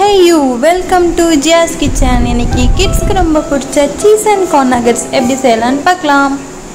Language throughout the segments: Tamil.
hi you welcome to Jia's kitchen இன்னைக்கு கிட்ஸ்க்கு ரொம்ப பிடிச்ச சீஸ் அண்ட் கார்ன் நகட்ஸ் எப்படி செய்யலாம்னு பார்க்கலாம்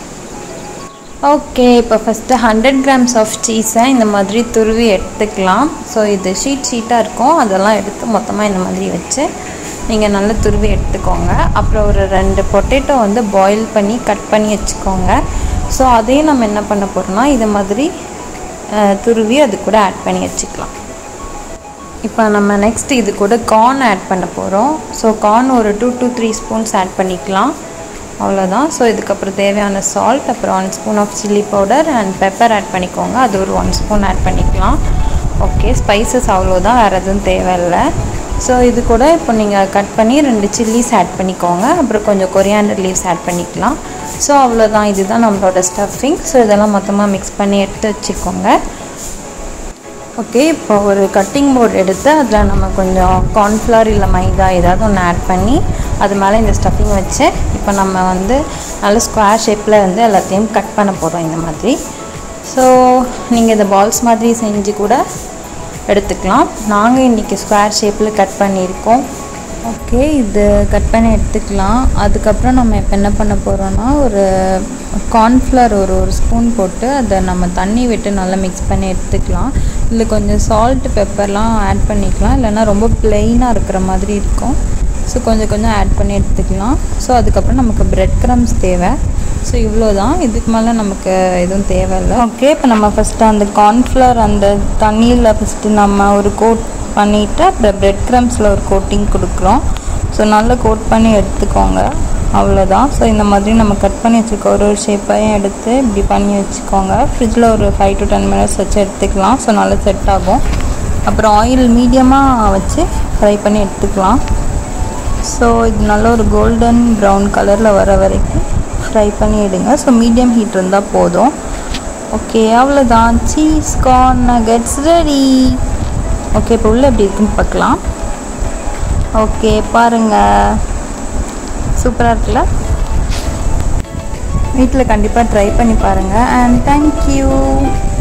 ஓகே இப்போ ஃபஸ்ட்டு ஹண்ட்ரட் கிராம்ஸ் ஆஃப் சீஸை இந்த மாதிரி துருவி எடுத்துக்கலாம் ஸோ இது ஷீட் ஷீட்டாக இருக்கும் அதெல்லாம் எடுத்து மொத்தமாக இந்த மாதிரி வச்சு நீங்கள் நல்லா துருவி எடுத்துக்கோங்க அப்புறம் ஒரு ரெண்டு பொட்டேட்டோ வந்து பாயில் பண்ணி கட் பண்ணி வச்சுக்கோங்க ஸோ அதையும் நம்ம என்ன பண்ண போகிறோம்னா இது மாதிரி அஹ், துருவி அது கூட ஆட் பண்ணி வச்சுக்கலாம் இப்போ நம்ம நெக்ஸ்ட் இது கூட கார்ன் ஆட் பண்ண போகிறோம் ஸோ கார்ன் ஒரு two to three spoons add பண்ணிக்கலாம் அவ்வளோதான் ஸோ இதுக்கப்புறம் தேவையான சால்ட் அப்புறம் one spoon of chilli powder and pepper add பண்ணிக்கோங்க அது ஒரு ஒன் ஸ்பூன் ஆட் பண்ணிக்கலாம் ஓகே ஸ்பைசஸ் அவ்வளோதான் வேறு எதுவும் தேவையில்லை ஸோ இது கூட இப்போ நீங்கள் கட் பண்ணி ரெண்டு சில்லிஸ் ஆட் பண்ணிக்கோங்க அப்புறம் கொஞ்சம் கொரியாண்டர் லீவ்ஸ் ஆட் பண்ணிக்கலாம் ஸோ அவ்வளோதான் இதுதான் நம்மளோட ஸ்டஃபிங் ஸோ இதெல்லாம் மொத்தமாக மிக்ஸ் பண்ணி எடுத்து வச்சுக்கோங்க ஓகே இப்போ ஒரு கட்டிங் போர்டு எடுத்து அதில் நம்ம கொஞ்சம் கார்ன்ஃப்ளவர் இல்லை மைதா ஏதாவது ஒன்று ஆட் பண்ணி அது மேலே இந்த ஸ்டஃபிங் வச்சு இப்போ நம்ம வந்து நல்ல ஸ்கொயர் ஷேப்பில் வந்து எல்லாத்தையும் கட் பண்ண போகிறோம் இந்த மாதிரி ஸோ நீங்கள் இந்த பால்ஸ் மாதிரி செஞ்சு கூட எடுத்துக்கலாம் நாங்கள் இன்றைக்கி ஸ்கொயர் ஷேப்பில் கட் பண்ணியிருக்கோம் ஓகே இது கட் பண்ணி எடுத்துக்கலாம் அதுக்கப்புறம் நம்ம இப்போ என்ன பண்ண போகிறோன்னா ஒரு கார்ன்ஃப்ளவர் ஒரு ஒரு ஸ்பூன் போட்டு அதை நம்ம தண்ணி விட்டு நல்லா மிக்ஸ் பண்ணி எடுத்துக்கலாம் இதில் கொஞ்சம் சால்ட் பெப்பர்லாம் ஆட் பண்ணிக்கலாம் இல்லைன்னா ரொம்ப பிளெயினாக இருக்கிற மாதிரி இருக்கும் ஸோ கொஞ்சம் கொஞ்சம் ஆட் பண்ணி எடுத்துக்கலாம் ஸோ அதுக்கப்புறம் நமக்கு பிரெட் க்ரம்ஸ் தேவை ஸோ இவ்வளோ தான் இதுக்கு மேலே நமக்கு எதுவும் தேவையில்லை ஓகே இப்போ நம்ம ஃபஸ்ட்டு அந்த கார்ன்ஃப்ளவர் அந்த தண்ணியில் ஃபஸ்ட்டு நம்ம ஒரு கோட் பண்ணிவிட்டு அப்புறம் பிரெட் க்ரம்ஸில் ஒரு கோட்டிங் கொடுக்குறோம் ஸோ நல்லா கோட் பண்ணி எடுத்துக்கோங்க அவ்வளோதான் ஸோ இந்த மாதிரி நம்ம கட் பண்ணி வச்சுருக்க ஒரு ஒரு ஷேப்பையும் எடுத்து இப்படி பண்ணி வச்சுக்கோங்க ஃப்ரிட்ஜில் ஒரு ஃபைவ் டு டென் மினிட்ஸ் வச்சு எடுத்துக்கலாம் ஸோ நல்லா செட் ஆகும் அப்புறம் ஆயில் மீடியமாக வச்சு ஃப்ரை பண்ணி எடுத்துக்கலாம் ஸோ இது நல்ல ஒரு கோல்டன் ப்ரௌன் கலரில் வர வரைக்கும் ஃப்ரை பண்ணி எடுங்க ஸோ மீடியம் ஹீட் இருந்தால் போதும் ஓகே அவ்வளோதான் cheese corn nuggets ready okay இப்போ உள்ள எப்படி இருக்குன்னு பார்க்கலாம் ஓகே பாருங்கள் சூப்பராக இருக்குல்ல வீட்டில் கண்டிப்பாக ட்ரை பண்ணி பாருங்கள் அண்ட் தேங்க்யூ